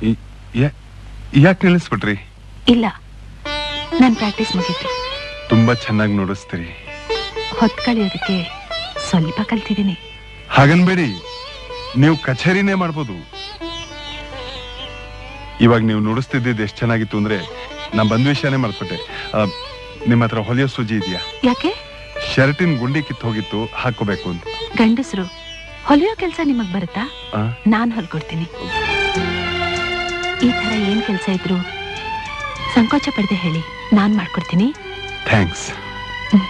ಯಾಕೆ ನಿಲ್ಲಿಸ್ಬಿಟ್ರಿ ಇಲ್ಲ ನನ್ ಪ್ರಾಕ್ಟೀಸ್ ಮುಗೀತು ತುಂಬಾ ಚೆನ್ನಾಗಿ ನುಡಿಸ್ತೀರಿ ಹೊತ್ ಕಳಿಯೋದಕ್ಕೆ ಸ್ವಲ್ಪ ಕಲ್ತಿದ್ದೀನಿ ಹಾಗನ್ಬೇಡಿ ನೀವು ಕಚೇರಿನೇ ಮಾಡ್ಬೋದು ಇವಾಗ ನೀವು ನುಡಿಸ್ತಿದ್ದಿದ್ದು ಎಷ್ಟು ಚೆನ್ನಾಗಿತ್ತು ಅಂದ್ರೆ ನಾ ಬಂದ ವಿಷಯನೇ ಮರ್ತ್ಬಿಟ್ಟೆ ಆ, ನಿಮ್ಮ ಹತ್ರ ಹೊಲಿಯೋ ಸೂಜಿ ಇದೆಯಾ ಯಾಕೆ ಶರ್ಟಿನ ಗುಂಡಿ ಕಿತ್ತು ಹೋಗಿತ್ತು ಹಾಕೋಬೇಕು ಅಂತ ಗಂಡಸರು ಹೊಲಿಯೋ ಕೆಲ್ಸ ನಿಮಗ್ ಬರುತ್ತಾ ಆ? ನಾನ್ ಹೊಲ್ಕೊಡ್ತೀನಿ ಈ ತರ ಏನ್ ಕೆಲ್ಸ ಇದ್ರು ಸಂಕೋಚ ಪಡದೆ ಹೇಳಿ ನಾನ್ ಮಾಡ್ಕೊಡ್ತೀನಿ ಥ್ಯಾಂಕ್ಸ್